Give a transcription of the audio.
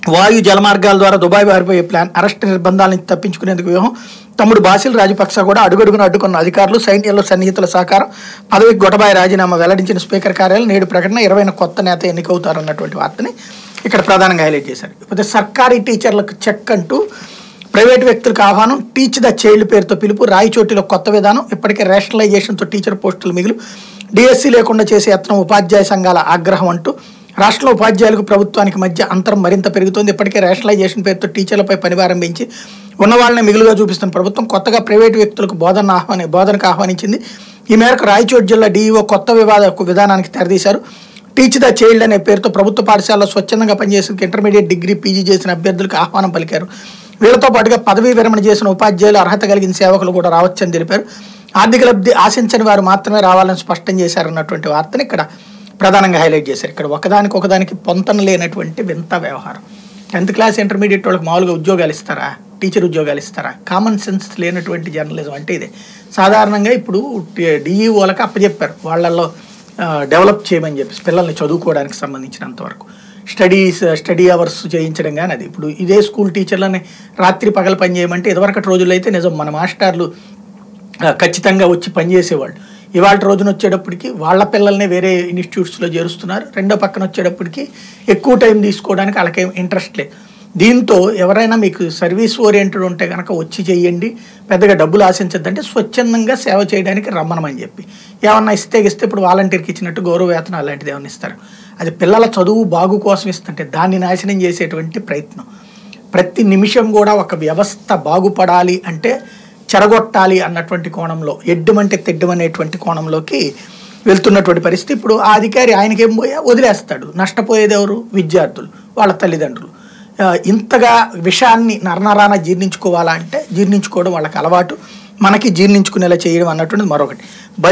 వాయు జలమార్గాల ద్వారా దుబాయ్ పారిపోయే ప్లాన్ అరెస్ట్ నిర్బంధాల నుంచి తప్పించుకునేందుకు వ్యూహం తమ్ముడు బాసిల్ రాజపక్స కూడా అడుగడుగున అడ్డుకున్న అధికారులు సైన్యంలో సన్నిహితుల సహకారం పదవికి గొటబాయి రాజీనామా వెల్లడించిన స్పీకర్ కార్యాలయం నేడు ప్రకటన ఇరవైన కొత్త నేత ఎన్నికవుతారన్నటువంటి వార్తని ఇక్కడ ప్రధానంగా హైలైట్ చేశారు ఇకపోతే సర్కారీ టీచర్లకు చెక్ అంటూ ప్రైవేట్ వ్యక్తులకు ఆహ్వానం టీచ్ ద చైల్డ్ పేరుతో పిలుపు రాయచోటిలో కొత్త విధానం ఇప్పటికే రేషనలైజేషన్తో టీచర్ పోస్టులు మిగులు డిఎస్సీ లేకుండా చేసే యత్నం ఉపాధ్యాయ సంఘాల ఆగ్రహం అంటూ రాష్ట్రంలో ఉపాధ్యాయులకు ప్రభుత్వానికి మధ్య అంతరం మరింత పెరుగుతోంది ఇప్పటికే రేషనలైజేషన్ పేరుతో టీచర్లపై పనిభారం పెంచి ఉన్న వాళ్ళని మిగులుగా చూపిస్తున్న ప్రభుత్వం కొత్తగా ప్రైవేటు వ్యక్తులకు బోధన ఆహ్వాని బోధనకు ఆహ్వానించింది ఈ మేరకు రాయచోటి జిల్లా డీఈఓ కొత్త వివాద విధానానికి తెరదీశారు టీచ్ ద చైల్డ్ అనే పేరుతో ప్రభుత్వ పాఠశాలలో స్వచ్ఛందంగా పనిచేసిన ఇంటర్మీడియట్ డిగ్రీ పీజీ చేసిన అభ్యర్థులకు ఆహ్వానం పలికారు వీళ్ళతో పాటుగా పదవీ విరమణ చేసిన ఉపాధ్యాయులు అర్హత కలిగిన సేవకులు కూడా రావచ్చని తెలిపారు ఆర్థిక లబ్ధి ఆశించని వారు మాత్రమే రావాలని స్పష్టం చేశారన్నటువంటి వార్తని ఇక్కడ ప్రధానంగా హైలైట్ చేశారు ఇక్కడ ఒకదానికి ఒకదానికి పొంతన లేనటువంటి వింత వ్యవహారం టెన్త్ క్లాస్ ఇంటర్మీడియట్ వాళ్ళకి మామూలుగా ఉద్యోగాలు ఇస్తారా టీచర్ ఉద్యోగాలు ఇస్తారా కామన్ సెన్స్ లేనటువంటి జర్నలిజం అంటే ఇదే సాధారణంగా ఇప్పుడు డిఈఓలకు అప్పచెప్పారు వాళ్ళల్లో డెవలప్ చేయమని చెప్పి పిల్లల్ని చదువుకోవడానికి సంబంధించినంత వరకు స్టడీస్ స్టడీ అవర్స్ చేయించడం కానీ అది ఇప్పుడు ఇదే స్కూల్ టీచర్లని రాత్రి పగలు పని చేయమంటే ఇదివరకటి రోజుల్లో అయితే నిజం మన మాస్టర్లు ఆ, ఖచ్చితంగా వచ్చి పనిచేసేవాళ్ళు ఇవాళ రోజున వచ్చేటప్పటికి వాళ్ళ పిల్లల్ని వేరే ఇన్స్టిట్యూట్స్లో చేరుస్తున్నారు రెండో పక్కన వచ్చేటప్పటికి ఎక్కువ టైం తీసుకోవడానికి వాళ్ళకేం ఇంట్రెస్ట్ లేదు దీంతో ఎవరైనా మీకు సర్వీస్ ఓరియంటెడ్ ఉంటే కనుక వచ్చి చేయండి పెద్దగా డబ్బులు ఆశించద్దంటే స్వచ్ఛందంగా సేవ చేయడానికి రమ్మనమని చెప్పి ఏమన్నా ఇస్తే ఇస్తే ఇప్పుడు వాలంటీర్కి ఇచ్చినట్టు గౌరవ వేతనం అలాంటిది ఏమైనా ఇస్తారు అది పిల్లల చదువు బాగు కోసం ఇస్తుంటే దాన్ని నాశనం చేసేటువంటి ప్రయత్నం ప్రతి నిమిషం కూడా ఒక వ్యవస్థ బాగుపడాలి అంటే చెరగొట్టాలి అన్నటువంటి కోణంలో ఎడ్డమంటే తెడ్డమనేటువంటి కోణంలోకి వెళ్తున్నటువంటి పరిస్థితి ఇప్పుడు ఆ అధికారి ఆయనకేం పోయా వదిలేస్తాడు నష్టపోయేది ఎవరు విద్యార్థులు వాళ్ళ తల్లిదండ్రులు ఆ, ఇంతగా విషయాన్ని నరనరాన జీర్ణించుకోవాలా అంటే జీర్ణించుకోవడం వాళ్ళకి అలవాటు మనకి జీర్ణించుకునేలా చేయడం అన్నటువంటిది మరొకటి